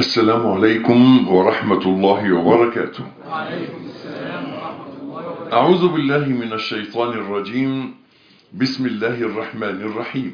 السلام عليكم ورحمة الله وبركاته وعليكم السلام ورحمة الله وبركاته أعوذ بالله من الشيطان الرجيم بسم الله الرحمن الرحيم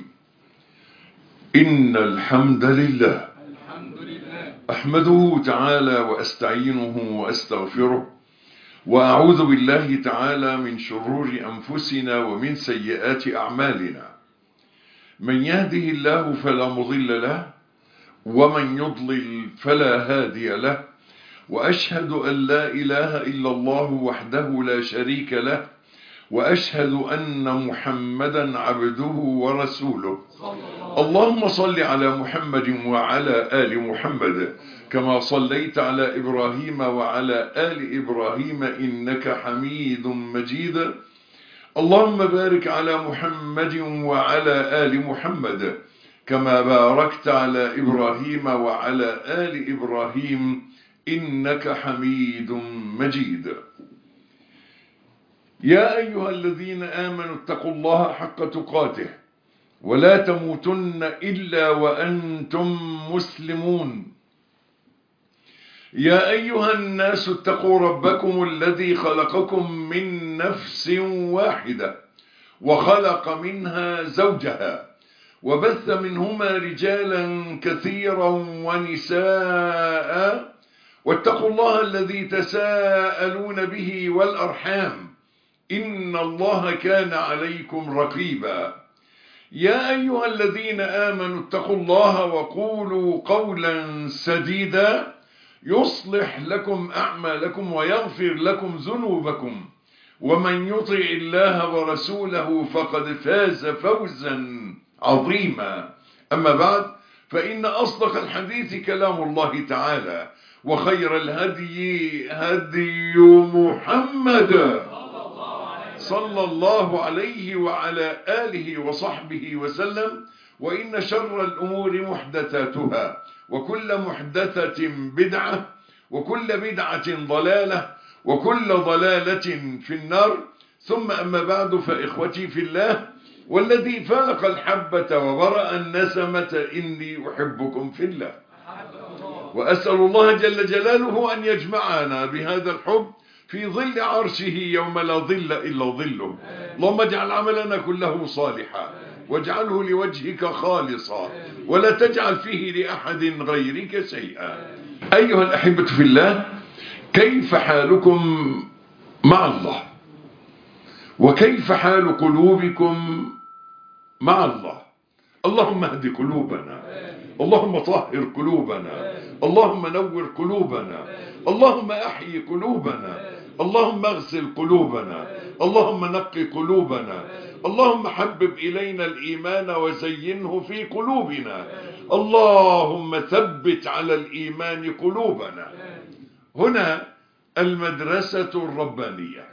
إن الحمد لله الحمد لله أحمده تعالى وأستعينه وأستغفره وأعوذ بالله تعالى من شرور أنفسنا ومن سيئات أعمالنا من يهده الله فلا مضل له ومن يضلل فلا هادي له وأشهد أن لا إله إلا الله وحده لا شريك له وأشهد أن محمدا عبده ورسوله اللهم صل على محمد وعلى آل محمد كما صليت على إبراهيم وعلى آل إبراهيم إنك حميد مجيد اللهم بارك على محمد وعلى آل محمد كما باركت على إبراهيم وعلى آل إبراهيم إنك حميد مجيد يا أيها الذين آمنوا اتقوا الله حق تقاته ولا تموتن إلا وأنتم مسلمون يا أيها الناس اتقوا ربكم الذي خلقكم من نفس واحدة وخلق منها زوجها وبث منهما رجالا كثيرا ونساء واتقوا الله الذي تساءلون به والأرحام إن الله كان عليكم رقيبا يا أيها الذين آمنوا اتقوا الله وقولوا قولا سديدا يصلح لكم أعمالكم ويغفر لكم ذنوبكم ومن يطع الله ورسوله فقد فاز فوزا عظيما أما بعد فإن أصدق الحديث كلام الله تعالى وخير الهدي هدي محمد صلى الله عليه وعلى آله وصحبه وسلم وإن شر الأمور محدثاتها وكل محدثة بدعة وكل بدعة ضلالة وكل ضلالة في النار ثم أما بعد فإخوتي في الله والذي فلق الحبة وبرأ النسمة إني أحبكم في الله وأسأل الله جل جلاله أن يجمعنا بهذا الحب في ظل عرشه يوم لا ظل إلا ظله اللهم اجعل عملنا كله صالحا واجعله لوجهك خالصا ولا تجعل فيه لأحد غيرك شيئا أيها الأحبة في الله كيف حالكم مع الله وكيف حال قلوبكم مع الله اللهم اهد قلوبنا اللهم طهر قلوبنا اللهم نور قلوبنا اللهم احيي قلوبنا اللهم اغسل قلوبنا اللهم نقي قلوبنا اللهم حبب إلينا الإيمان وزينه في قلوبنا اللهم ثبت على الإيمان قلوبنا هنا المدرسة الربانية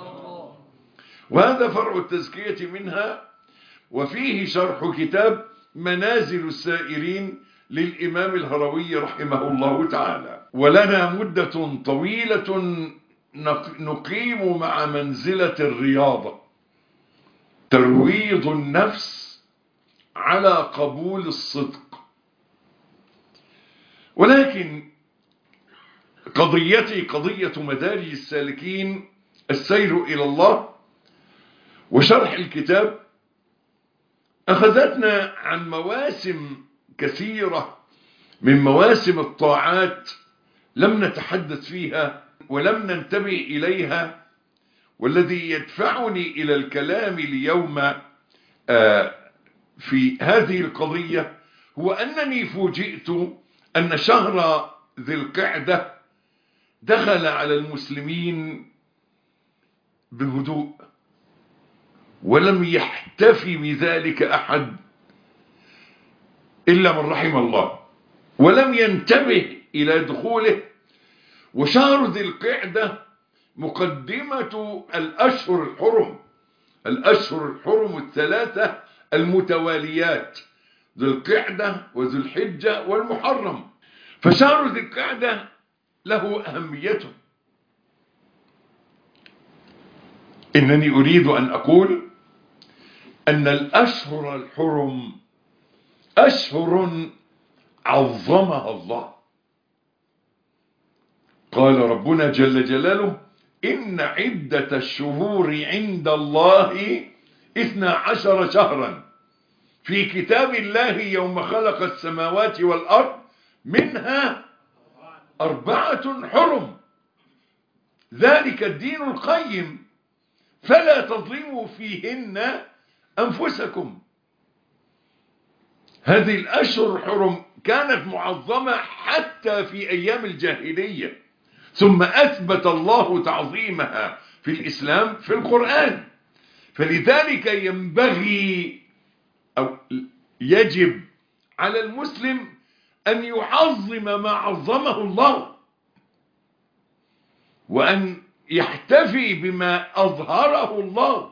وهذا فرع التزكية منها وفيه شرح كتاب منازل السائرين للإمام الهروي رحمه الله تعالى ولنا مدة طويلة نقيم مع منزلة الرياضة ترويض النفس على قبول الصدق ولكن قضيتي قضية مدارج السالكين السير إلى الله وشرح الكتاب أخذتنا عن مواسم كثيرة من مواسم الطاعات لم نتحدث فيها ولم ننتبه إليها والذي يدفعني إلى الكلام اليوم في هذه القضية هو أنني فوجئت أن شهر ذي القعدة دخل على المسلمين بهدوء ولم يحتفي بذلك أحد إلا من رحم الله ولم ينتبه إلى دخوله وشهر ذي القعدة مقدمة الأشهر الحرم الأشهر الحرم الثلاثة المتواليات ذو القعدة وذو الحجة والمحرم فشهر ذي القعدة له أهميته إنني أريد أن أقول أن الأشهر الحرم أشهر عظمها الله قال ربنا جل جلاله إن عدة الشهور عند الله إثنى عشر شهرا في كتاب الله يوم خلق السماوات والأرض منها أربعة حرم ذلك الدين القيم فلا تظلموا فيهن أنفسكم هذه الأشهر الحرم كانت معظمة حتى في أيام الجاهلية ثم أثبت الله تعظيمها في الإسلام في القرآن فلذلك ينبغي أو يجب على المسلم أن يعظم ما عظمه الله وأن يحتفي بما أظهره الله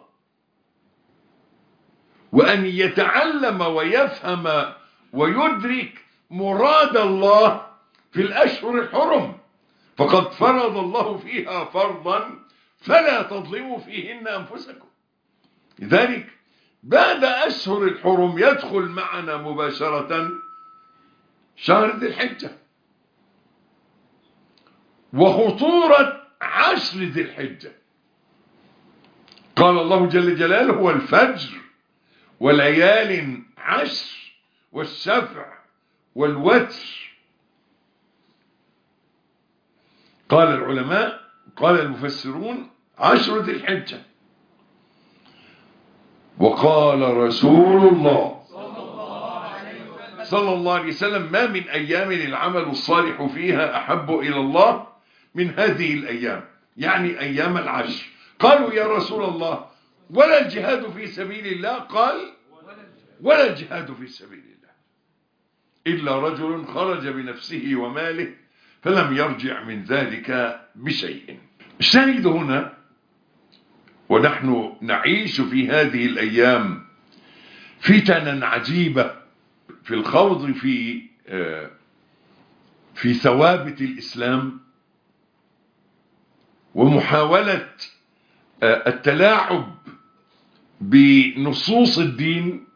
وأن يتعلم ويفهم ويدرك مراد الله في الأشهر الحرم فقد فرض الله فيها فرضا فلا تظلموا فيهن أنفسكم لذلك بعد أشهر الحرم يدخل معنا مباشرة شهر ذي الحجة وخطورة عشر ذي الحجة قال الله جل جلاله هو الفجر وليال عشر والشفع والوتر قال العلماء قال المفسرون عشر ذي الحجة وقال رسول الله صلى الله عليه وسلم ما من أيام العمل الصالح فيها أحب إلى الله من هذه الأيام يعني أيام العشر قالوا يا رسول الله ولا الجهاد في سبيل الله قال ولا الجهاد في سبيل الله إلا رجل خرج بنفسه وماله فلم يرجع من ذلك بشيء الشاهد هنا ونحن نعيش في هذه الأيام فتنا عجيبة في الخوض في في ثوابت الإسلام ومحاولة التلاعب بنصوص الدين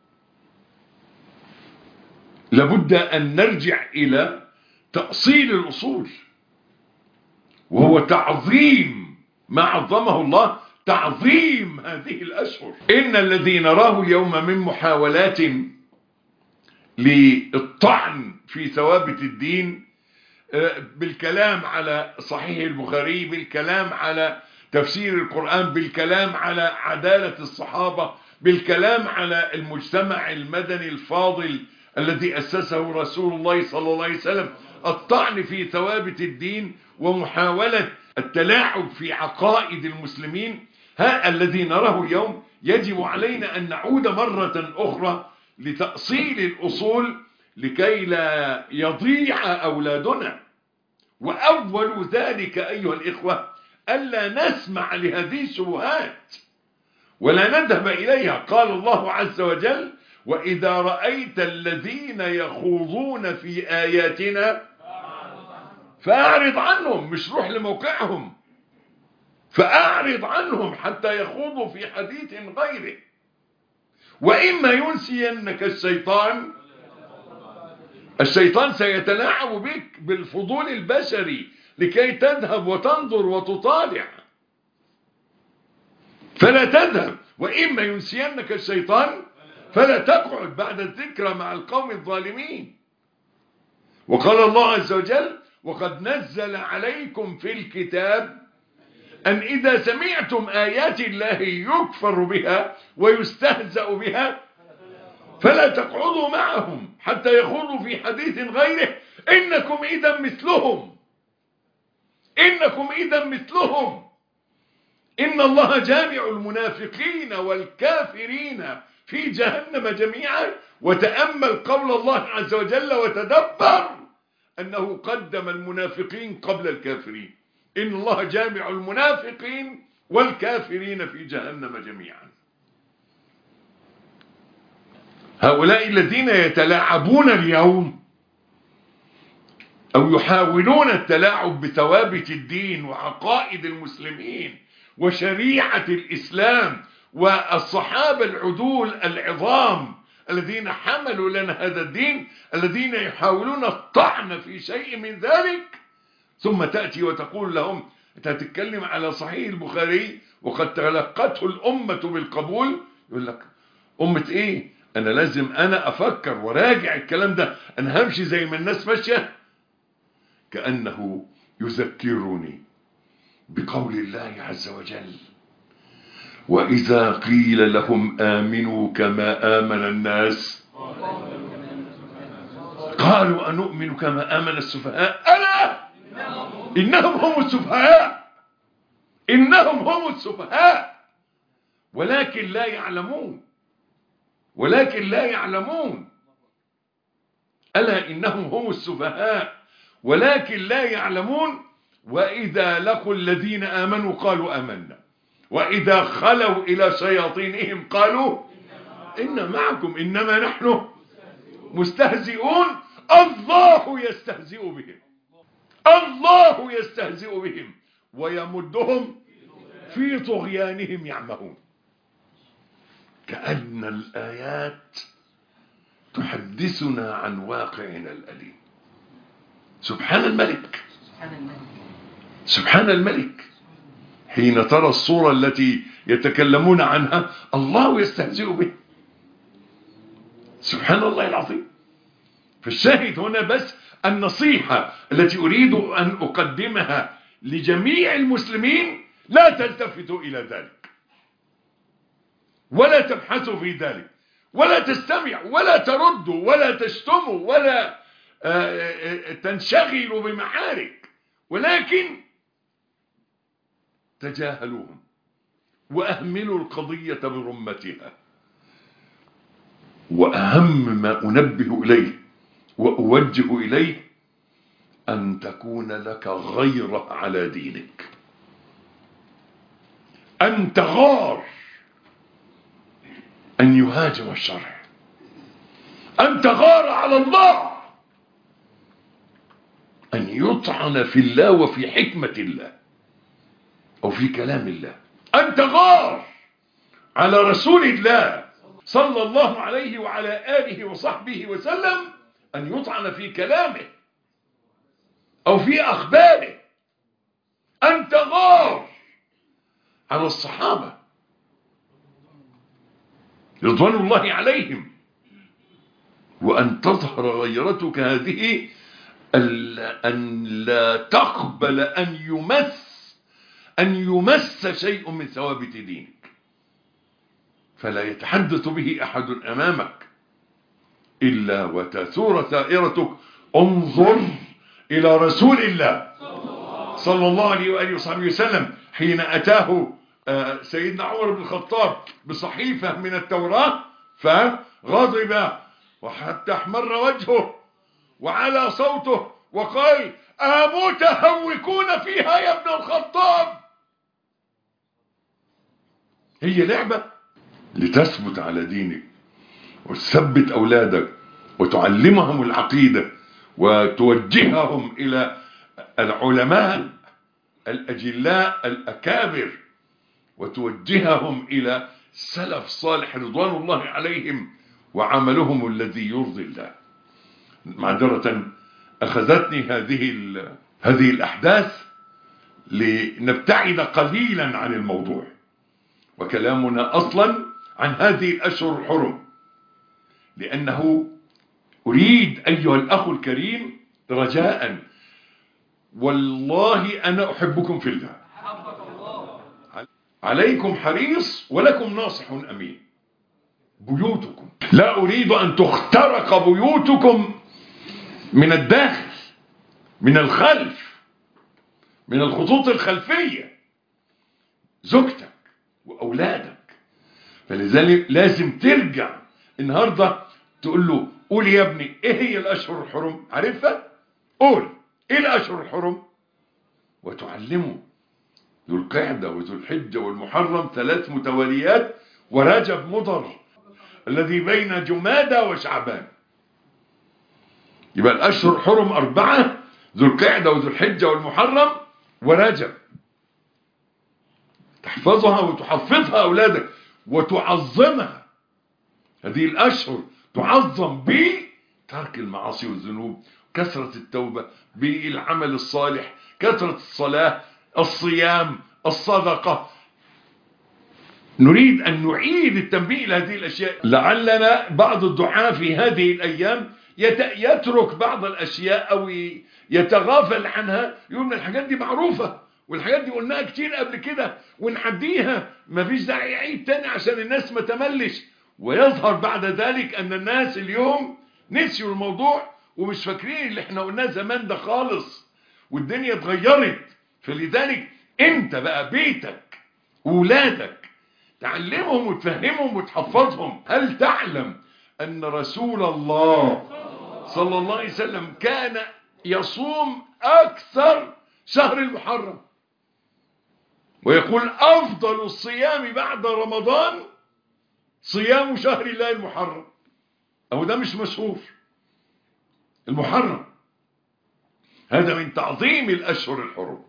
لابد أن نرجع إلى تأصيل الأصول وهو تعظيم ما عظمه الله تعظيم هذه الأشهر إن الذي نراه اليوم من محاولات للطعن في ثوابت الدين بالكلام على صحيح البخاري بالكلام على تفسير القرآن بالكلام على عدالة الصحابة بالكلام على المجتمع المدني الفاضل الذي أسسه رسول الله صلى الله عليه وسلم الطعن في ثوابت الدين ومحاولة التلاعب في عقائد المسلمين ها الذي نراه اليوم يجب علينا أن نعود مرة أخرى لتأصيل الأصول لكي لا يضيع أولادنا وأول ذلك أيها الإخوة ألا نسمع لهذه الشبهات ولا نذهب إليها قال الله عز وجل وإذا رأيت الذين يخوضون في آياتنا فأعرض عنهم مش روح لموقعهم فأعرض عنهم حتى يخوضوا في حديث غيره وإما ينسينك الشيطان الشيطان سيتلاعب بك بالفضول البشري لكي تذهب وتنظر وتطالع فلا تذهب وإما ينسينك الشيطان فلا تقعد بعد الذكرى مع القوم الظالمين وقال الله عز وجل وقد نزل عليكم في الكتاب أن إذا سمعتم آيات الله يكفر بها ويستهزأ بها فلا تقعدوا معهم حتى يخوضوا في حديث غيره إنكم إذا مثلهم إنكم إذا مثلهم إن الله جامع المنافقين والكافرين في جهنم جميعا وتأمل قول الله عز وجل وتدبر أنه قدم المنافقين قبل الكافرين إن الله جامع المنافقين والكافرين في جهنم جميعا هؤلاء الذين يتلاعبون اليوم أو يحاولون التلاعب بثوابت الدين وعقائد المسلمين وشريعة الإسلام والصحابة العدول العظام الذين حملوا لنا هذا الدين الذين يحاولون الطعن في شيء من ذلك ثم تأتي وتقول لهم انت هتتكلم على صحيح البخاري وقد تلقته الأمة بالقبول يقول لك أمة ايه انا لازم انا افكر وراجع الكلام ده انا همشي زي ما الناس ماشية كأنه يذكرني بقول الله عز وجل وإذا قيل لهم آمنوا كما آمن الناس قالوا أنؤمن كما آمن السفهاء ألا إنهم هم السفهاء إنهم هم السفهاء ولكن لا يعلمون ولكن لا يعلمون ألا إنهم هم السفهاء ولكن لا يعلمون وإذا لقوا الذين آمنوا قالوا آمنا وإذا خلوا إلى شياطينهم قالوا إن معكم إنما نحن مستهزئون الله يستهزئ بهم الله يستهزئ بهم ويمدهم في طغيانهم يعمهون كأن الآيات تحدثنا عن واقعنا الأليم سبحان الملك سبحان الملك سبحان الملك حين ترى الصورة التي يتكلمون عنها الله يستهزئ به سبحان الله العظيم فالشاهد هنا بس النصيحة التي أريد أن أقدمها لجميع المسلمين لا تلتفتوا إلى ذلك ولا تبحثوا في ذلك ولا تستمعوا ولا تردوا ولا تشتموا ولا آه، آه، تنشغلوا بمعارك ولكن تجاهلوهم وأهملوا القضية برمتها وأهم ما أنبه إليه وأوجه إليه أن تكون لك غيرة على دينك أن تغار أن يهاجم الشرع أن تغار على الله أن يطعن في الله وفي حكمة الله أو في كلام الله أن تغار على رسول الله صلى الله عليه وعلى آله وصحبه وسلم أن يطعن في كلامه أو في أخباره أن تغار على الصحابة رضوان الله عليهم وأن تظهر غيرتك هذه ألا- أن لا تقبل أن يمس أن يمس شيء من ثوابت دينك فلا يتحدث به أحد أمامك إلا وتثور ثائرتك انظر إلى رسول الله صلى الله عليه وآله وصحبه وسلم حين أتاه آه، سيدنا عمر بن الخطاب بصحيفة من التوراة فغضب وحتى احمر وجهه وعلى صوته وقال أمتهوكون فيها يا ابن الخطاب هي لعبة لتثبت على دينك وتثبت أولادك وتعلمهم العقيدة وتوجههم إلى العلماء الأجلاء الأكابر وتوجههم إلى سلف صالح رضوان الله عليهم وعملهم الذي يرضي الله معذرة أخذتني هذه ال- هذه الأحداث لنبتعد قليلا عن الموضوع وكلامنا أصلا عن هذه الأشهر الحرم لأنه أريد أيها الأخ الكريم رجاء والله أنا أحبكم في الله عليكم حريص ولكم ناصح أمين بيوتكم لا أريد أن تخترق بيوتكم من الداخل من الخلف من الخطوط الخلفية زوجتك وأولادك فلذلك لازم ترجع النهاردة تقول له قول يا ابني ايه هي الأشهر الحرم عارفها قول ايه الأشهر الحرم وتعلمه ذو القعدة وذو الحجة والمحرم ثلاث متواليات ورجب مضر الذي بين جمادى وشعبان يبقى الأشهر الحرم أربعة ذو القعدة وذو الحجة والمحرم ورجب تحفظها وتحفظها أولادك وتعظمها هذه الأشهر تعظم بترك المعاصي والذنوب كثرة التوبة بالعمل الصالح كثرة الصلاة الصيام الصدقة نريد أن نعيد التنبيه إلى هذه الأشياء لعلنا بعض الدعاة في هذه الأيام يت- يترك بعض الأشياء أو ي- يتغافل عنها يقول من الحاجات دي معروفة والحاجات دي قلناها كتير قبل كده ونعديها مفيش داعي يعيد تاني عشان الناس ما تملش ويظهر بعد ذلك أن الناس اليوم نسيوا الموضوع ومش فاكرين اللي احنا قلناه زمان ده خالص والدنيا اتغيرت فلذلك انت بقى بيتك وولادك تعلمهم وتفهمهم وتحفظهم هل تعلم أن رسول الله صلى الله عليه وسلم كان يصوم أكثر شهر المحرم ويقول أفضل الصيام بعد رمضان صيام شهر الله المحرم أو ده مش مشهور المحرم هذا من تعظيم الأشهر الحرم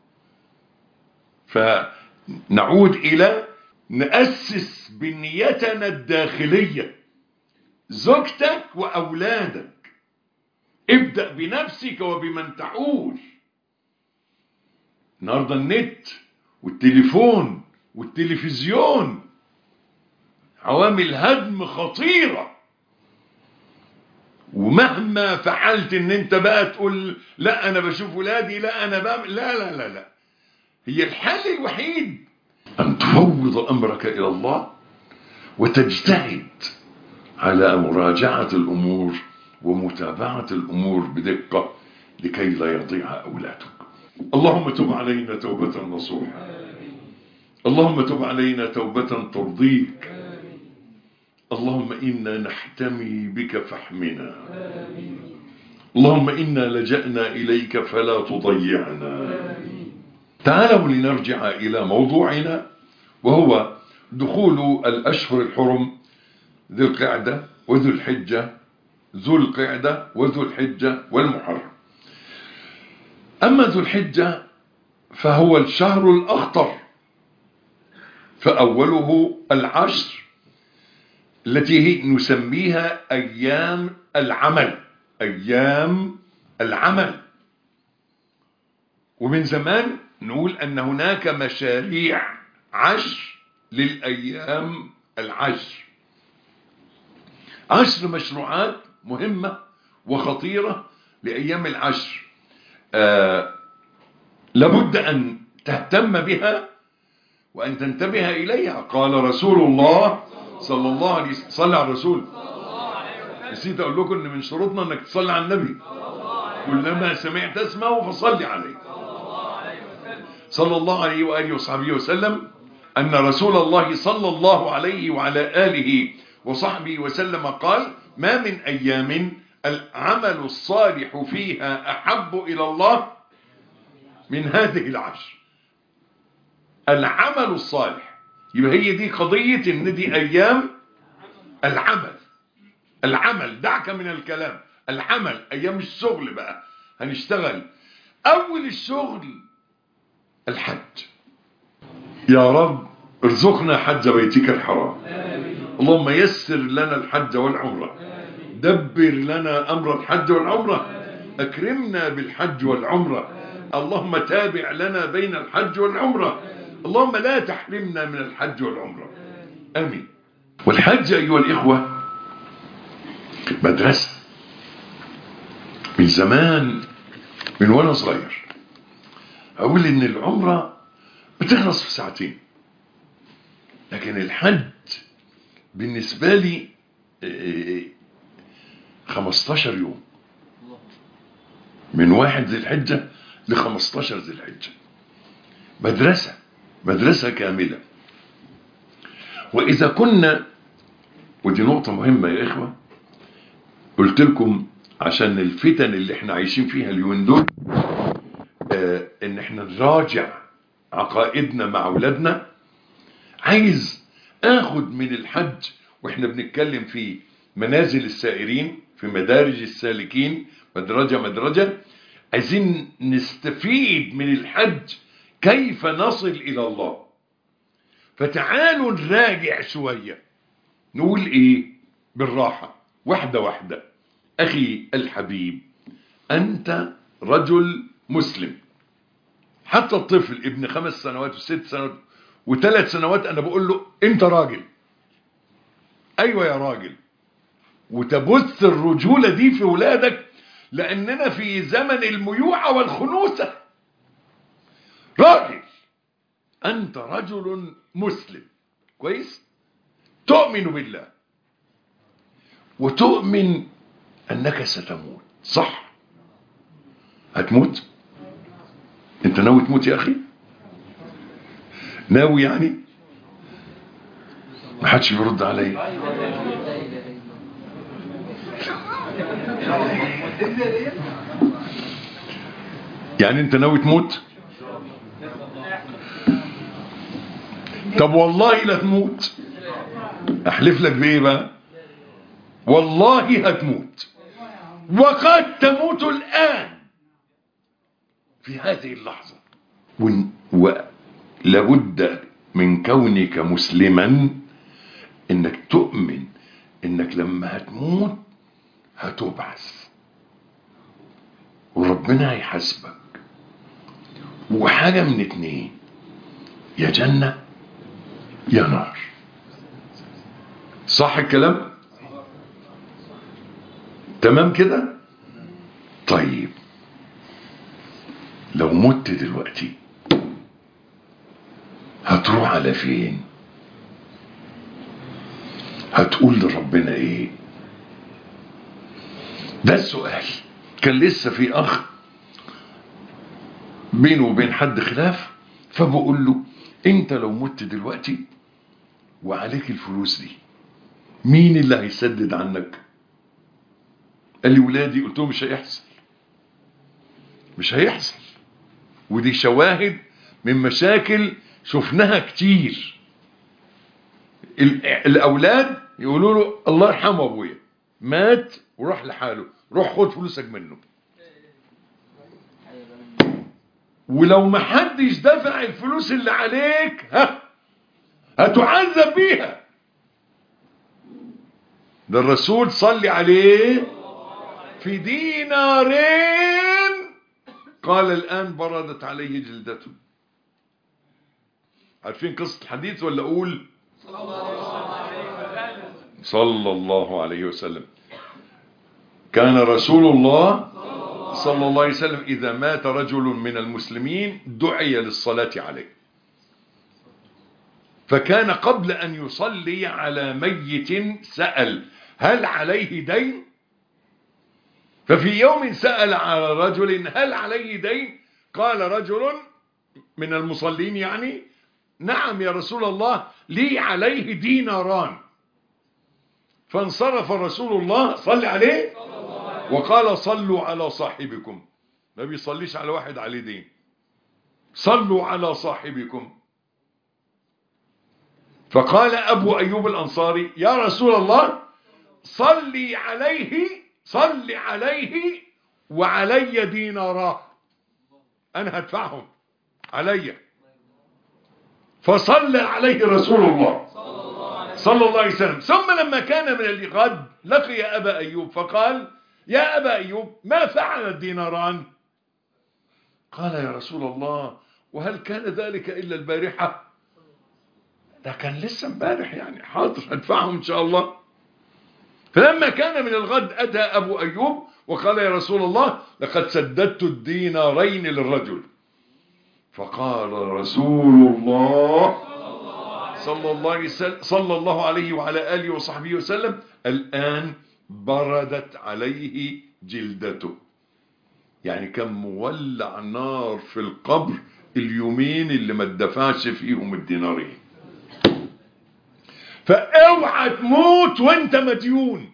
فنعود إلى نأسس بنيتنا الداخلية زوجتك وأولادك ابدأ بنفسك وبمن تعول النهارده النت والتليفون والتلفزيون عوامل هدم خطيرة ومهما فعلت ان انت بقى تقول لا انا بشوف ولادي لا انا بعمل لا لا لا لا هي الحل الوحيد ان تفوض امرك الى الله وتجتهد على مراجعة الامور ومتابعة الامور بدقة لكي لا يضيع اولادك اللهم تب علينا توبة نصوحة اللهم تب علينا توبة ترضيك اللهم إنا نحتمي بك فاحمنا اللهم إنا لجأنا إليك فلا تضيعنا تعالوا لنرجع إلى موضوعنا وهو دخول الأشهر الحرم ذي القعدة وذو الحجة ذو القعدة وذو الحجة والمحرم أما ذو الحجة فهو الشهر الأخطر فأوله العشر التي هي نسميها أيام العمل أيام العمل ومن زمان نقول أن هناك مشاريع عشر للأيام العشر عشر مشروعات مهمة وخطيرة لأيام العشر آه لابد أن تهتم بها وأن تنتبه إليها قال رسول الله صلى الله عليه وسلم صلى على الرسول نسيت أقول لكم أن من شروطنا أنك تصلي على النبي كلما سمعت اسمه فصلي عليه صلى الله عليه وآله وصحبه وسلم أن رسول الله صلى الله عليه وعلى آله وصحبه وسلم قال ما من أيام العمل الصالح فيها أحب إلى الله من هذه العشر العمل الصالح يبقى هي دي قضية ان دي ايام العمل العمل دعك من الكلام العمل ايام الشغل بقى هنشتغل اول الشغل الحج يا رب ارزقنا حج بيتك الحرام اللهم يسر لنا الحج والعمرة دبر لنا امر الحج والعمرة اكرمنا بالحج والعمرة اللهم تابع لنا بين الحج والعمرة اللهم لا تحرمنا من الحج والعمرة امين والحج ايها الاخوة مدرسة من زمان من وانا صغير اقول ان العمرة بتخلص في ساعتين لكن الحج بالنسبة لي 15 يوم من واحد ذي الحجة ل 15 ذي الحجة مدرسة مدرسة كاملة وإذا كنا ودي نقطة مهمة يا إخوة قلت لكم عشان الفتن اللي احنا عايشين فيها اليومين دول اه ان احنا نراجع عقائدنا مع اولادنا عايز اخد من الحج واحنا بنتكلم في منازل السائرين في مدارج السالكين مدرجة مدرجة عايزين نستفيد من الحج كيف نصل إلى الله فتعالوا نراجع شوية نقول إيه بالراحة واحدة واحدة أخي الحبيب أنت رجل مسلم حتى الطفل ابن خمس سنوات وست سنوات وثلاث سنوات أنا بقول له أنت راجل أيوة يا راجل وتبث الرجولة دي في ولادك لأننا في زمن الميوعة والخنوسة راجل أنت رجل مسلم كويس تؤمن بالله وتؤمن أنك ستموت صح هتموت انت ناوي تموت يا أخي ناوي يعني ما حدش بيرد عليا يعني انت ناوي تموت طب والله لا تموت احلف لك بايه بقى والله هتموت وقد تموت الان في هذه اللحظة ولابد من كونك مسلما انك تؤمن انك لما هتموت هتبعث وربنا هيحاسبك وحاجة من اتنين يا جنة يا نار صح الكلام تمام كده طيب لو مت دلوقتي هتروح على فين هتقول لربنا ايه ده السؤال كان لسه في اخ بينه وبين حد خلاف فبقول له انت لو مت دلوقتي وعليك الفلوس دي مين اللي هيسدد عنك قال لي ولادي قلت له مش هيحصل مش هيحصل ودي شواهد من مشاكل شفناها كتير الاولاد يقولوا له الله يرحمه ابويا مات وراح لحاله روح خد فلوسك منه ولو ما حدش دفع الفلوس اللي عليك ها هتعذب بيها ده الرسول صلي عليه في دينارين قال الآن بردت عليه جلدته عارفين قصة الحديث ولا أقول صلى الله عليه وسلم كان رسول الله صلى الله عليه وسلم إذا مات رجل من المسلمين دعي للصلاة عليه فكان قبل أن يصلي على ميت سأل هل عليه دين ففي يوم سأل على رجل هل عليه دين قال رجل من المصلين يعني نعم يا رسول الله لي عليه ديناران فانصرف رسول الله صلى عليه وقال صلوا على صاحبكم ما بيصليش على واحد عليه دين صلوا على صاحبكم فقال أبو أيوب الأنصاري يا رسول الله صلي عليه صلي عليه وعلي دينارا أنا هدفعهم علي فصلى عليه رسول الله صلى الله عليه وسلم ثم لما كان من الغد لقي أبا أيوب فقال يا أبا أيوب ما فعل الديناران قال يا رسول الله وهل كان ذلك إلا البارحة ده كان لسه امبارح يعني حاضر هدفعهم إن شاء الله فلما كان من الغد أتى أبو أيوب وقال يا رسول الله لقد سددت الدينارين للرجل فقال رسول الله صلى الله عليه وسلم صلى الله عليه وعلى آله وصحبه وسلم الآن بردت عليه جلدته يعني كان مولع نار في القبر اليومين اللي ما اتدفعش فيهم الدينارين فاوعى تموت وانت مديون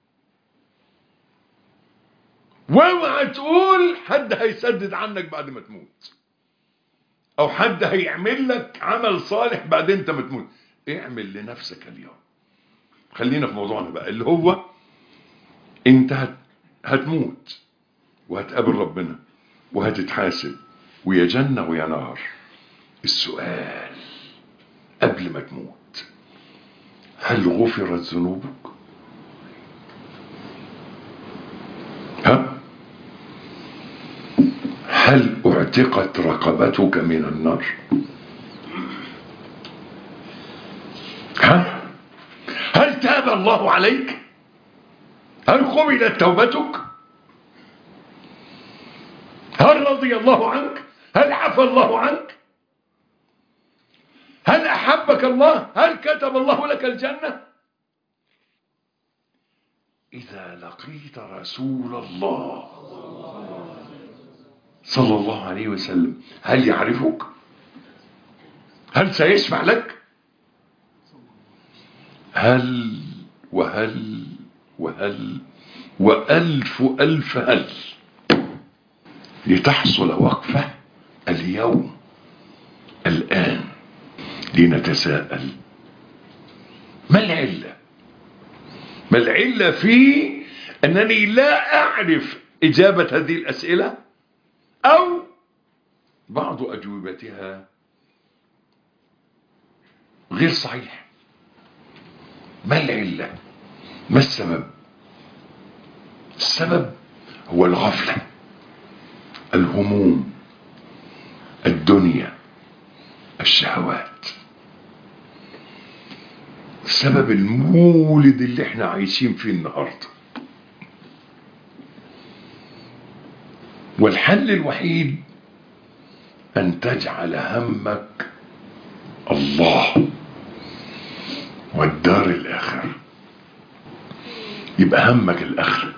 واوعى تقول حد هيسدد عنك بعد ما تموت او حد هيعمل لك عمل صالح بعد انت ما تموت اعمل لنفسك اليوم خلينا في موضوعنا بقى اللي هو انت هت... هتموت وهتقابل ربنا وهتتحاسب ويا جنة ويا نار السؤال قبل ما تموت هل غفرت ذنوبك ها هل اعتقت رقبتك من النار ها هل تاب الله عليك هل قبلت توبتك هل رضي الله عنك هل عفى الله عنك هل احبك الله هل كتب الله لك الجنه اذا لقيت رسول الله صلى الله عليه وسلم هل يعرفك هل سيشفع لك هل وهل وهل وألف ألف هل لتحصل وقفة اليوم الآن لنتساءل ما العلة ما العلة في أنني لا أعرف إجابة هذه الأسئلة أو بعض أجوبتها غير صحيح ما العلة ما السبب السبب هو الغفلة الهموم الدنيا الشهوات السبب المولد اللي احنا عايشين فيه النهارده والحل الوحيد ان تجعل همك الله والدار الاخره يبقى همك الاخره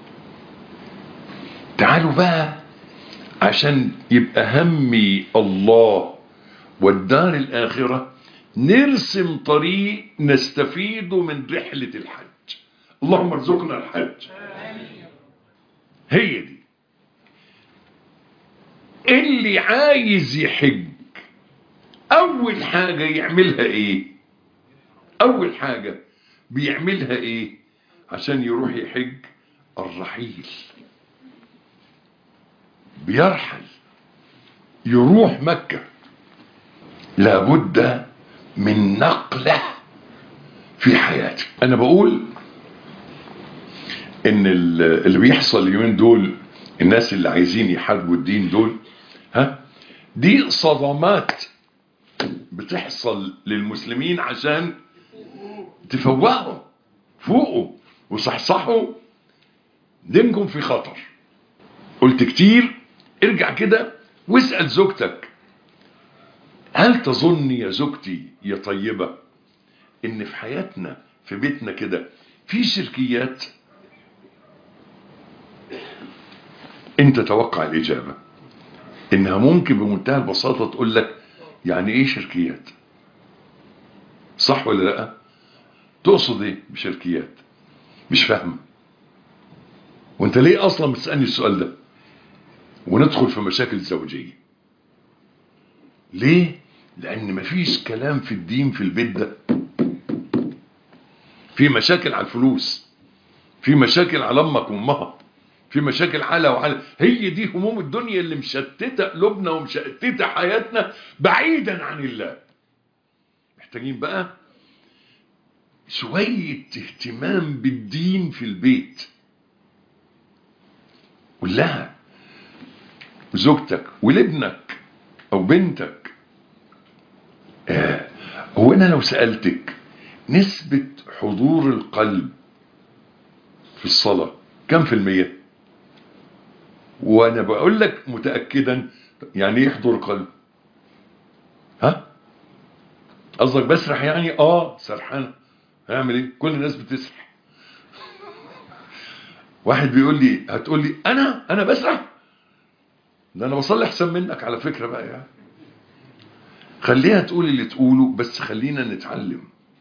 تعالوا بقى عشان يبقى همي الله والدار الاخره نرسم طريق نستفيد من رحله الحج اللهم ارزقنا الحج هي دي اللي عايز يحج اول حاجة يعملها ايه اول حاجة بيعملها ايه عشان يروح يحج الرحيل بيرحل يروح مكة لابد من نقلة في حياته انا بقول ان اللي بيحصل اليومين دول الناس اللي عايزين يحاربوا الدين دول ها دي صدمات بتحصل للمسلمين عشان تفوقهم فوقوا وصحصحوا دينكم في خطر قلت كتير ارجع كده واسأل زوجتك هل تظن يا زوجتي يا طيبة ان في حياتنا في بيتنا كده في شركيات انت توقع الاجابة انها ممكن بمنتهى البساطة تقول لك يعني ايه شركيات صح ولا لا تقصد ايه بشركيات مش فاهم وانت ليه اصلا بتسألني السؤال ده وندخل في مشاكل زوجية ليه لان مفيش كلام في الدين في البيت ده في مشاكل على الفلوس في مشاكل على امك وامها في مشاكل على وعلى هي دي هموم الدنيا اللي مشتته قلوبنا ومشتته حياتنا بعيدا عن الله محتاجين بقى شوية اهتمام بالدين في البيت قول لها زوجتك ولابنك او بنتك آه هو انا لو سألتك نسبة حضور القلب في الصلاة كم في المية وانا بقول لك متأكدا يعني ايه حضور قلب ها قصدك بسرح يعني اه سرحان هعمل ايه كل الناس بتسرح واحد بيقول لي هتقول لي انا انا بسرح ده انا بصلي احسن منك على فكرة بقى يعني خليها تقول اللي تقوله بس خلينا نتعلم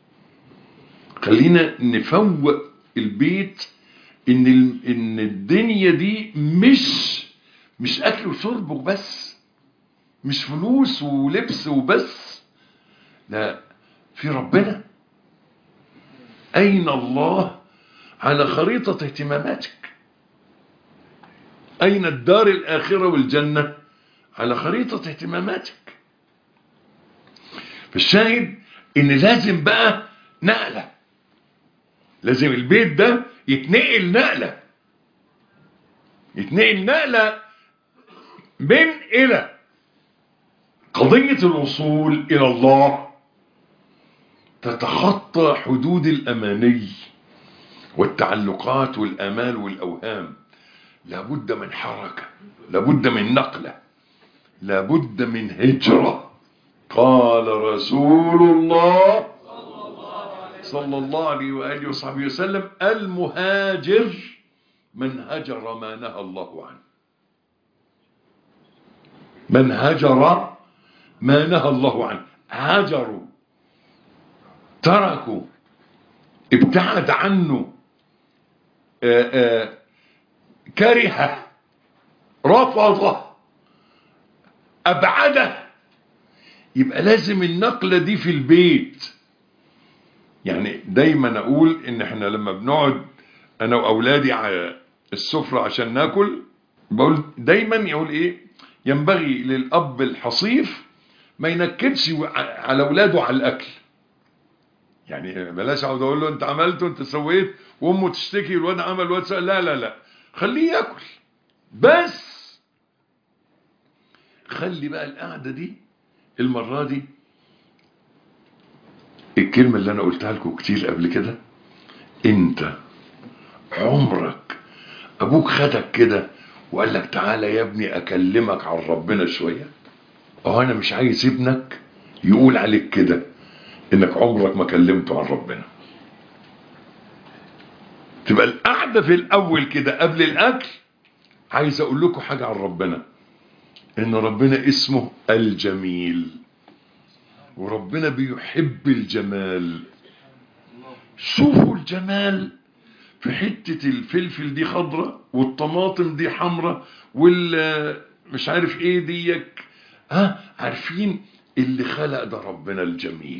خلينا نفوق البيت ان ان الدنيا دي مش مش اكل وشرب وبس مش فلوس ولبس وبس لا في ربنا اين الله على خريطة اهتماماتك اين الدار الاخرة والجنة على خريطة اهتماماتك فالشاهد ان لازم بقى نقلة لازم البيت ده يتنقل نقلة يتنقل نقلة من إلى قضية الوصول إلى الله تتخطى حدود الأماني والتعلقات والآمال والأوهام لابد من حركة لابد من نقلة لابد من هجرة قال رسول الله صلى الله عليه وآله وصحبه وسلم المهاجر من هجر ما نهى الله عنه من هجر ما نهى الله عنه هجروا تركوا ابتعد عنه آآ آآ كره رفض أبعده يبقى لازم النقلة دي في البيت يعني دايما أقول إن احنا لما بنقعد أنا وأولادي على السفرة عشان ناكل بقول دايما يقول إيه ينبغي للأب الحصيف ما ينكدش على أولاده على الأكل يعني بلاش اقعد اقول له انت عملت وانت سويت وامه تشتكي والواد عمل والواد سأل لا لا لا خليه ياكل بس خلي بقى القعده دي المره دي الكلمه اللي انا قلتها لكم كتير قبل كده انت عمرك ابوك خدك كده وقال لك تعالى يا ابني اكلمك عن ربنا شويه اه انا مش عايز ابنك يقول عليك كده انك عمرك ما كلمته عن ربنا تبقى القعده في الاول كده قبل الاكل عايز اقول لكم حاجه عن ربنا ان ربنا اسمه الجميل وربنا بيحب الجمال شوفوا الجمال في حتة الفلفل دي خضرة والطماطم دي حمرة وال مش عارف ايه ديك ها عارفين اللي خلق ده ربنا الجميل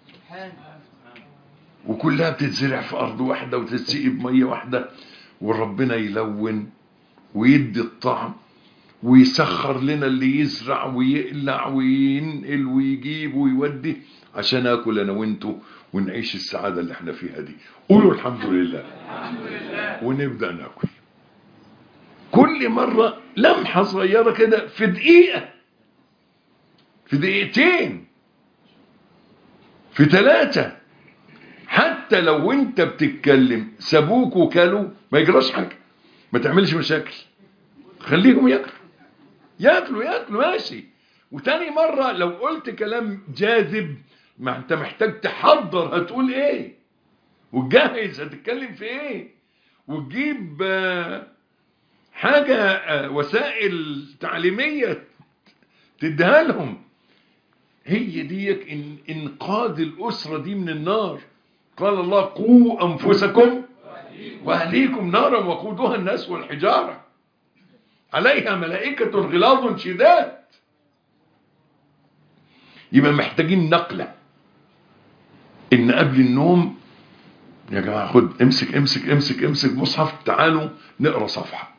وكلها بتتزرع في ارض واحدة وتتسقي بمية واحدة وربنا يلون ويدي الطعم ويسخر لنا اللي يزرع ويقلع وينقل ويجيب ويودي عشان اكل انا وانتو ونعيش السعادة اللي احنا فيها دي قولوا الحمد لله ونبدأ ناكل كل مرة لمحة صغيرة كده في دقيقة في دقيقتين في ثلاثة حتى لو انت بتتكلم سابوك وكلوا ما يجراش حاجة ما تعملش مشاكل خليهم ياكلوا ياكلوا ياكلوا ماشي وتاني مرة لو قلت كلام جاذب ما انت محتاج تحضر هتقول ايه وتجهز هتتكلم في ايه وتجيب حاجة وسائل تعليمية تديها لهم هي ديك إن انقاذ الأسرة دي من النار قال الله قوا أنفسكم وأهليكم نارا وقودها الناس والحجارة عليها ملائكة غلاظ شداد يبقى محتاجين نقلة إن قبل النوم يا جماعة خد امسك امسك امسك امسك مصحف تعالوا نقرأ صفحة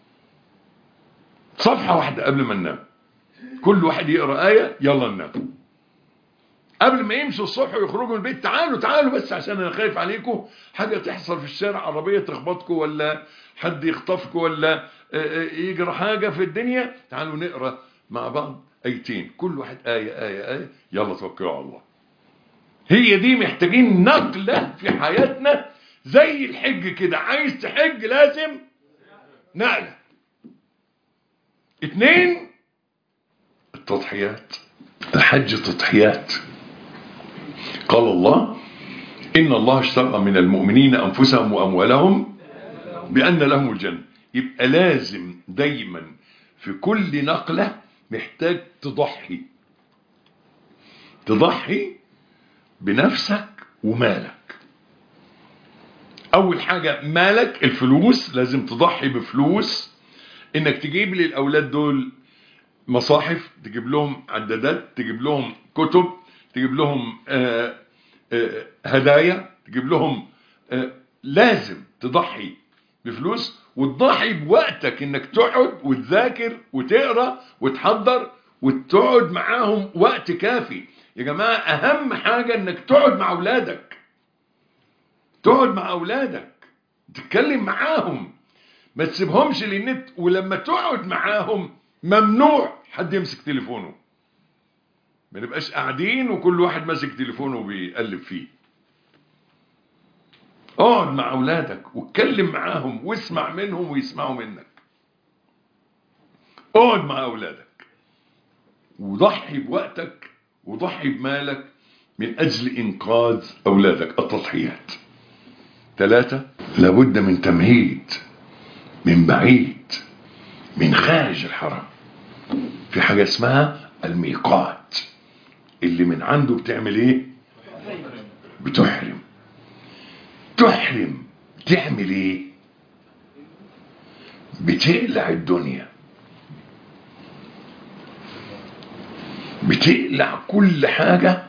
صفحة واحدة قبل ما ننام كل واحد يقرأ آية يلا ننام قبل ما يمشوا الصبح ويخرجوا من البيت تعالوا تعالوا بس عشان انا خايف عليكم حاجة تحصل في الشارع عربية تخبطكم ولا حد يخطفكم ولا يجرى حاجة في الدنيا تعالوا نقرأ مع بعض ايتين كل واحد آية آية آية يلا توكلوا على الله هي دي محتاجين نقلة في حياتنا زي الحج كده عايز تحج لازم نقلة اتنين التضحيات الحج تضحيات قال الله إن الله اشترى من المؤمنين أنفسهم وأموالهم بأن لهم الجنة يبقى لازم دايما في كل نقلة محتاج تضحي تضحي بنفسك ومالك أول حاجة مالك الفلوس لازم تضحي بفلوس إنك تجيب للأولاد دول مصاحف تجيب لهم عدادات تجيب لهم كتب تجيب لهم آآ آآ هدايا تجيب لهم لازم تضحي بفلوس وتضحي بوقتك انك تقعد وتذاكر وتقرا وتحضر وتقعد معاهم وقت كافي يا جماعه اهم حاجه انك تقعد مع اولادك تقعد مع اولادك تتكلم معاهم ما تسيبهمش للنت ولما تقعد معاهم ممنوع حد يمسك تليفونه ما نبقاش قاعدين وكل واحد ماسك تليفونه وبيقلب فيه اقعد مع اولادك واتكلم معاهم واسمع منهم ويسمعوا منك اقعد مع اولادك وضحي بوقتك وضحي بمالك من اجل انقاذ اولادك التضحيات ثلاثة لابد من تمهيد من بعيد من خارج الحرم في حاجة اسمها الميقات اللي من عنده بتعمل ايه بتحرم تحرم تعمل ايه بتقلع الدنيا بتقلع كل حاجة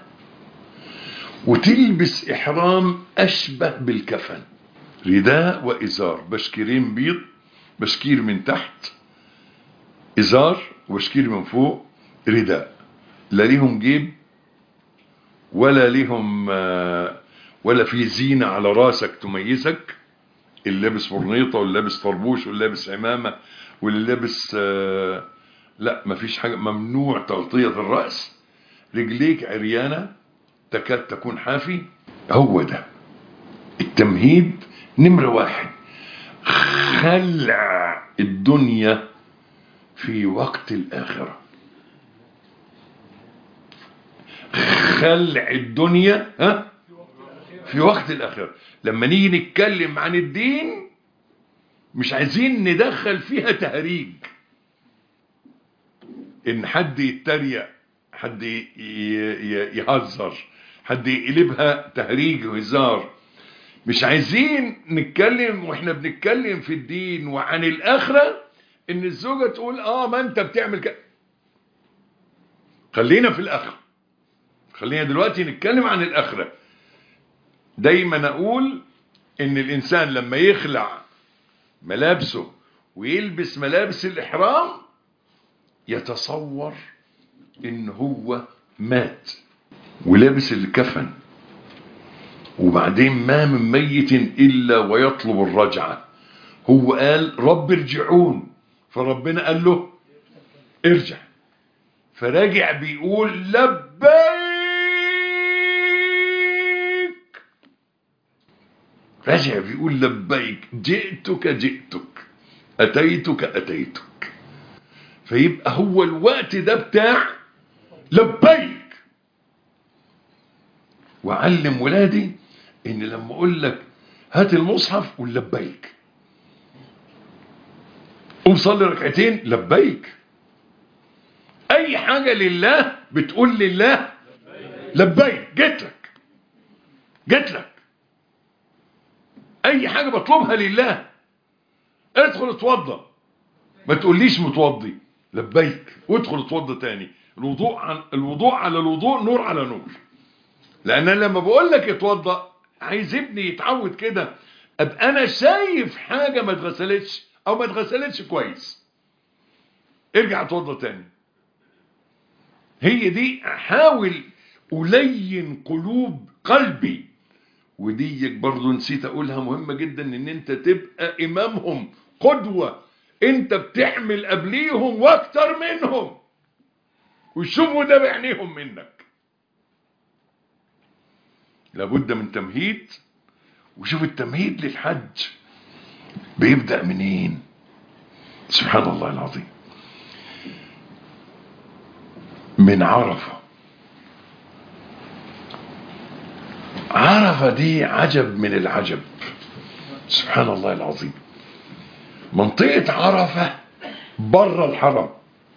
وتلبس إحرام أشبه بالكفن رداء وإزار بشكيرين بيض بشكير من تحت إزار وبشكير من فوق رداء لا ليهم جيب ولا ليهم ولا في زينة على راسك تميزك اللي لابس برنيطة واللي لابس طربوش واللي لابس عمامة واللي لابس لا مفيش حاجة ممنوع تغطية الرأس رجليك عريانة تكاد تكون حافي هو ده التمهيد نمرة واحد خلع الدنيا في وقت الآخرة خلع الدنيا ها في وقت الآخرة لما نيجي نتكلم عن الدين مش عايزين ندخل فيها تهريج ان حد يتريق حد يهزر حد يقلبها تهريج وهزار مش عايزين نتكلم واحنا بنتكلم في الدين وعن الاخره ان الزوجه تقول اه ما انت بتعمل كده خلينا في الاخره خلينا دلوقتي نتكلم عن الاخره دايما اقول ان الانسان لما يخلع ملابسه ويلبس ملابس الاحرام يتصور ان هو مات ولابس الكفن وبعدين ما من ميت الا ويطلب الرجعه هو قال رب ارجعون فربنا قال له ارجع فراجع بيقول لبيك راجع بيقول لبيك جئتك جئتك اتيتك اتيتك فيبقى هو الوقت ده بتاع لبيك وعلم ولادي ان لما اقول لك هات المصحف قول لبيك قوم صلي ركعتين لبيك اي حاجة لله بتقول لله لبيك جيت لك جيت لك اي حاجة بطلبها لله ادخل اتوضى ما تقوليش متوضي لبيك وادخل اتوضى تاني الوضوء عن الوضوء على الوضوء نور على نور لان انا لما بقول لك اتوضى عايز ابني يتعود كده ابقى انا شايف حاجه ما اتغسلتش او ما اتغسلتش كويس ارجع اتوضى تاني هي دي احاول الين قلوب قلبي ودي برضو نسيت اقولها مهمه جدا ان انت تبقى امامهم قدوه انت بتحمل قبليهم واكتر منهم ويشوفوا ده بعينيهم منك لابد من تمهيد وشوف التمهيد للحج بيبدأ منين سبحان الله العظيم من عرفة عرفة دي عجب من العجب سبحان الله العظيم منطقة عرفة بره الحرم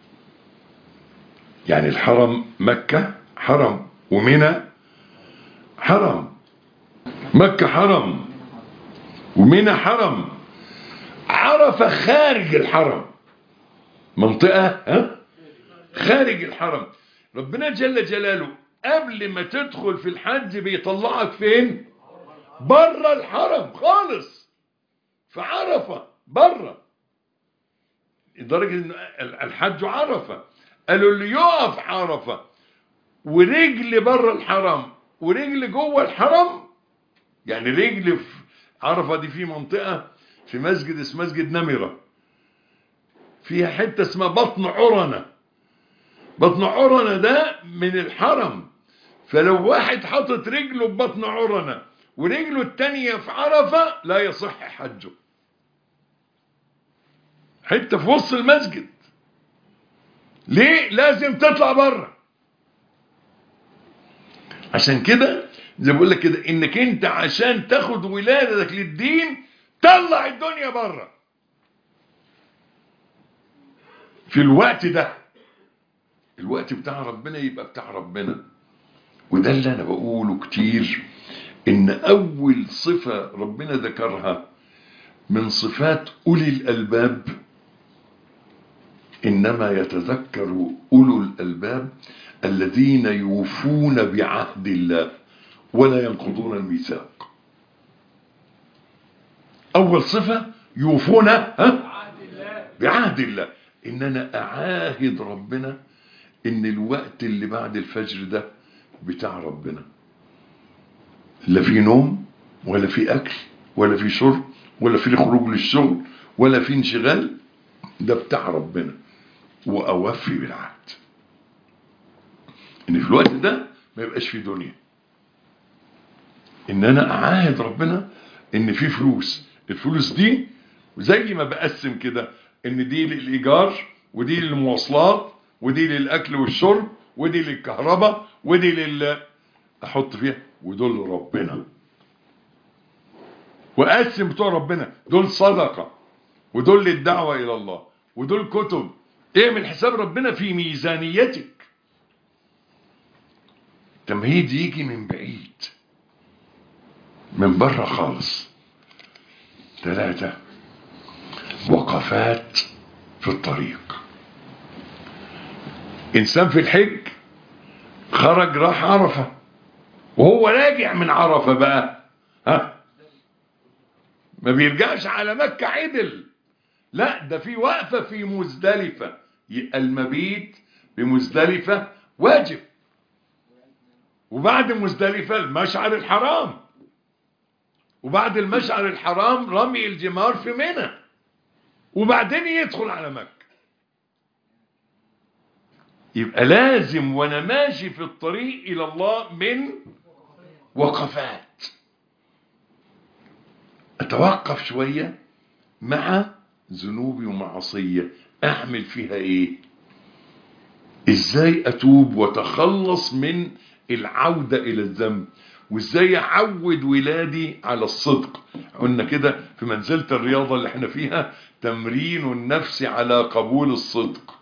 يعني الحرم مكة حرم ومنى حرم مكة حرم ومنى حرم عرفة خارج الحرم منطقة ها خارج الحرم ربنا جل جلاله قبل ما تدخل في الحج بيطلعك فين بره الحرم خالص في عرفة بره لدرجة ان الحج عرفة قالوا اللي يقف عرفة ورجل بره الحرم ورجل جوه الحرم يعني رجل في عرفة دي في منطقة في مسجد اسمه مسجد نمرة فيها حتة اسمها بطن عرنة بطن عرنة ده من الحرم فلو واحد حاطط رجله ببطن عرنة ورجله التانية في عرفة لا يصح حجه حتة في وسط المسجد ليه لازم تطلع بره عشان كده زي بقول لك كده انك انت عشان تاخد ولادتك للدين طلع الدنيا بره في الوقت ده الوقت بتاع ربنا يبقى بتاع ربنا وده اللي انا بقوله كتير ان اول صفة ربنا ذكرها من صفات اولي الالباب انما يتذكر اولو الالباب الذين يوفون بعهد الله ولا ينقضون الميثاق اول صفة يوفون ها عهد الله بعهد الله ان انا اعاهد ربنا ان الوقت اللي بعد الفجر ده بتاع ربنا لا في نوم ولا في اكل ولا في شرب ولا في خروج للشغل ولا في انشغال ده بتاع ربنا واوفي بالعهد ان في الوقت ده ما يبقاش في دنيا ان انا اعاهد ربنا ان في فلوس الفلوس دي زي ما بقسم كده ان دي للايجار ودي للمواصلات ودي للاكل والشرب ودي للكهرباء ودي لل احط فيها ودول ربنا واقسم بتوع ربنا دول صدقه ودول للدعوه الى الله ودول كتب اعمل حساب ربنا في ميزانيتك تمهيد يجي من بعيد من بره خالص ثلاثة وقفات في الطريق إنسان في الحج خرج راح عرفة وهو راجع من عرفة بقى ها ما بيرجعش على مكة عدل لا ده في وقفة في مزدلفة يبقى المبيت بمزدلفة واجب وبعد مزدلفة المشعر الحرام وبعد المشعر الحرام رمي الجمار في منى وبعدين يدخل على مكة يبقى لازم وانا ماشي في الطريق الى الله من وقفات اتوقف شوية مع ذنوبي ومعصية اعمل فيها ايه ازاي اتوب واتخلص من العودة الى الذنب وازاي اعود ولادي على الصدق قلنا كده في منزلة الرياضة اللي احنا فيها تمرين النفس على قبول الصدق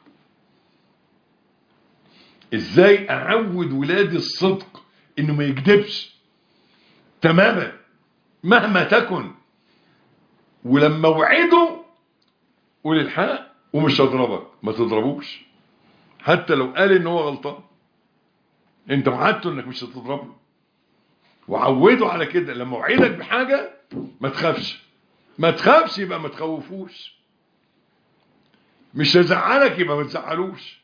ازاي اعود ولادي الصدق انه ما يكذبش تماما مهما تكن ولما اوعده قول الحق ومش هضربك ما تضربوش حتى لو قال ان هو غلطان انت وعدته انك مش هتضربه وعوده على كده لما اوعدك بحاجة ما تخافش ما تخافش يبقى ما تخوفوش مش هزعلك يبقى ما تزعلوش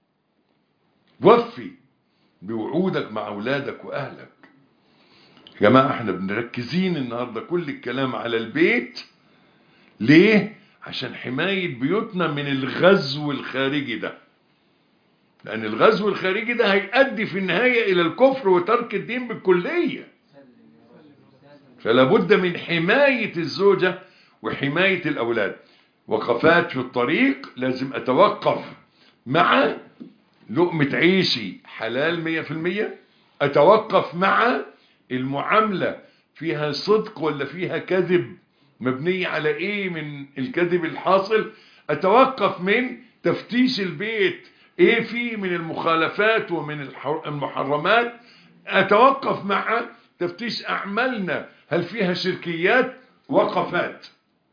وفي بوعودك مع اولادك واهلك يا جماعة احنا بنركزين النهاردة كل الكلام على البيت ليه عشان حماية بيوتنا من الغزو الخارجي ده لان الغزو الخارجي ده هيؤدي في النهاية الى الكفر وترك الدين بالكلية فلا بد من حماية الزوجة وحماية الاولاد وقفات في الطريق لازم اتوقف مع لقمة عيشي حلال مية في المية اتوقف مع المعاملة فيها صدق ولا فيها كذب مبنية على ايه من الكذب الحاصل اتوقف من تفتيش البيت ايه فيه من المخالفات ومن الح- المحرمات اتوقف مع تفتيش اعمالنا هل فيها شركيات وقفات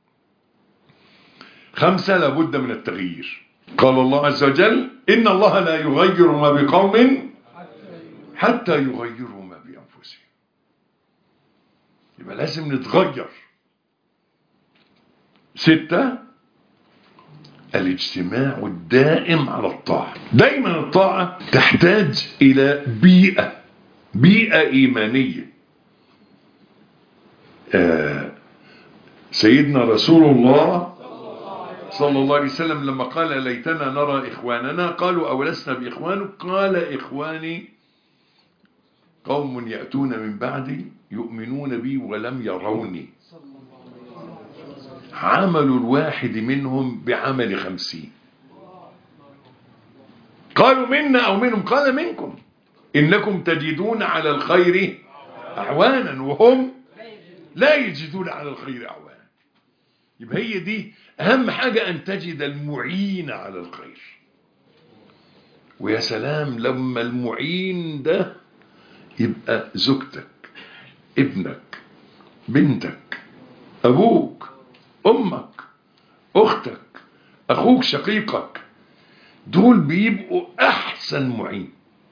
خمسة لابد من التغيير قال الله عز وجل إن الله لا يغير ما بقوم حتى يغيروا ما بأنفسهم يبقى لازم نتغير ستة الاجتماع الدائم على الطاعة دايما الطاعة تحتاج إلى بيئة بيئة إيمانية آه سيدنا رسول الله صلى الله عليه وسلم لما قال ليتنا نرى إخواننا قالوا أولسنا بإخوانك قال إخواني قوم يأتون من بعدي يؤمنون بي ولم يروني عمل الواحد منهم بعمل خمسين قالوا منا أو منهم قال منكم إنكم تجدون على الخير أعوانا وهم لا يجدون على الخير أعوانا يبقى هي دي أهم حاجة أن تجد المعين على الخير ويا سلام لما المعين ده يبقى زوجتك ابنك بنتك أبوك أمك أختك أخوك شقيقك دول بيبقوا أحسن معين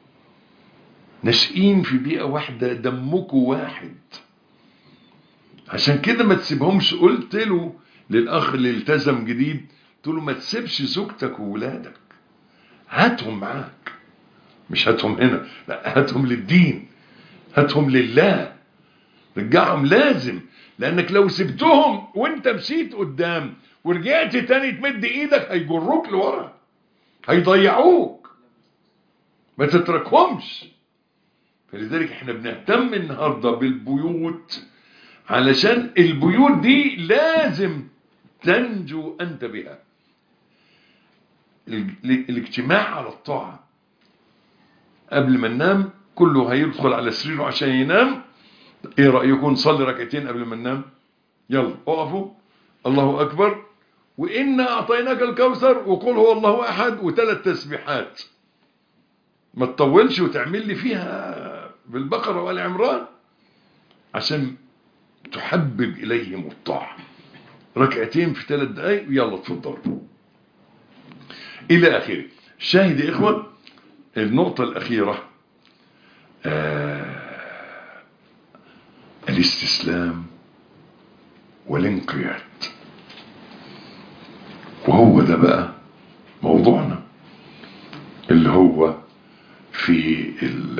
ناشئين في بيئة واحدة دمكوا واحد عشان كده ما تسيبهمش قلت له للأخ اللي التزم جديد قلت له ما تسيبش زوجتك وولادك هاتهم معاك مش هاتهم هنا لا هاتهم للدين هاتهم لله رجعهم لازم لانك لو سبتهم وانت مشيت قدام ورجعت تاني تمد ايدك هيجروك لورا هيضيعوك ما تتركهمش فلذلك احنا بنهتم النهاردة بالبيوت علشان البيوت دي لازم تنجو انت بها الاجتماع على الطاعة قبل ما ننام كله هيدخل على سريره عشان ينام ايه رأيكم نصلي ركعتين قبل ما ننام يلا اقفوا الله اكبر وإنا أعطيناك الكوثر وقل هو الله أحد وثلاث تسبيحات ما تطولش وتعمل لي فيها بالبقرة والعمران عشان تحبب إليهم الطاعة ركعتين في ثلاث دقايق يلا تفضلوا إلى آخره شاهد يا إخوة النقطة الأخيرة آه الاستسلام والانقياد وهو ده بقى موضوعنا اللي هو في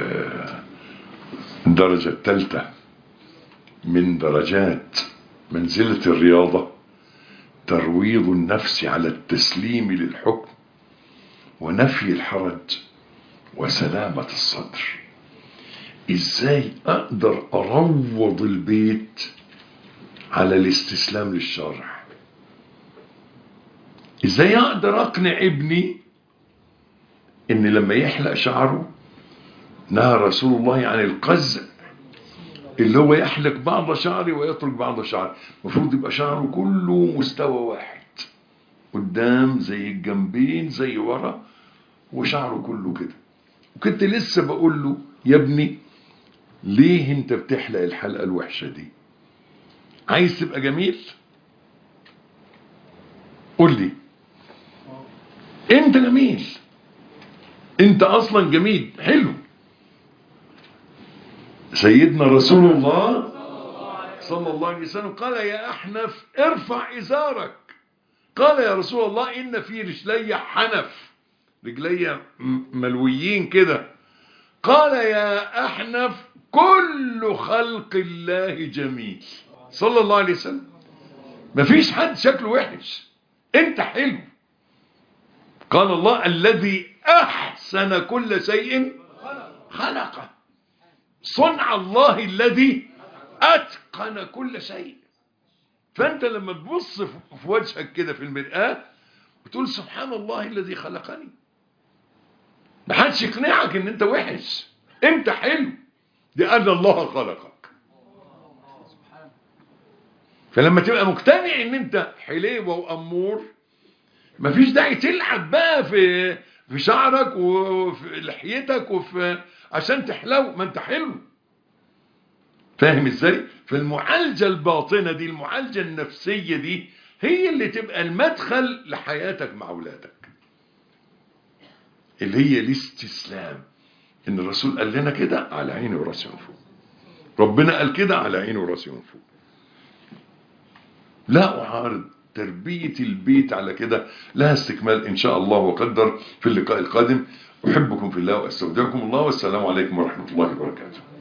الدرجة الثالثة من درجات منزلة الرياضة ترويض النفس على التسليم للحكم ونفي الحرج وسلامة الصدر ازاي اقدر اروض البيت على الاستسلام للشرع ازاي اقدر اقنع ابني ان لما يحلق شعره نهى رسول الله عن القزع اللي هو يحلق بعض شعري ويترك بعض شعري المفروض يبقى شعره كله مستوى واحد قدام زي الجنبين زي ورا وشعره كله كده وكنت لسه بقول له يا ابني ليه انت بتحلق الحلقة الوحشة دي عايز تبقى جميل قول لي انت جميل انت اصلا جميل حلو سيدنا رسول الله صلى الله عليه وسلم قال يا احنف ارفع ازارك قال يا رسول الله ان في رجلي حنف رجلي ملويين كده قال يا احنف كل خلق الله جميل صلى الله عليه وسلم مفيش حد شكله وحش انت حلو قال الله الذي احسن كل شيء خلقه صنع الله الذي اتقن كل شيء فانت لما تبص في وجهك كده في المرآة بتقول سبحان الله الذي خلقني ما حدش يقنعك ان انت وحش انت حلو لان الله خلقك فلما تبقى مقتنع ان انت حليوة وامور مفيش داعي تلعب بقى في في شعرك وفي لحيتك وفي عشان تحلو ما انت حلو فاهم ازاي فالمعالجة الباطنة دي المعالجة النفسية دي هي اللي تبقى المدخل لحياتك مع اولادك اللي هي الاستسلام ان الرسول قال لنا كده على عيني وراسي من فوق ربنا قال كده على عيني وراسي من فوق لا أعارض تربية البيت على كده لها استكمال إن شاء الله وقدر في اللقاء القادم أحبكم في الله وأستودعكم الله والسلام عليكم ورحمة الله وبركاته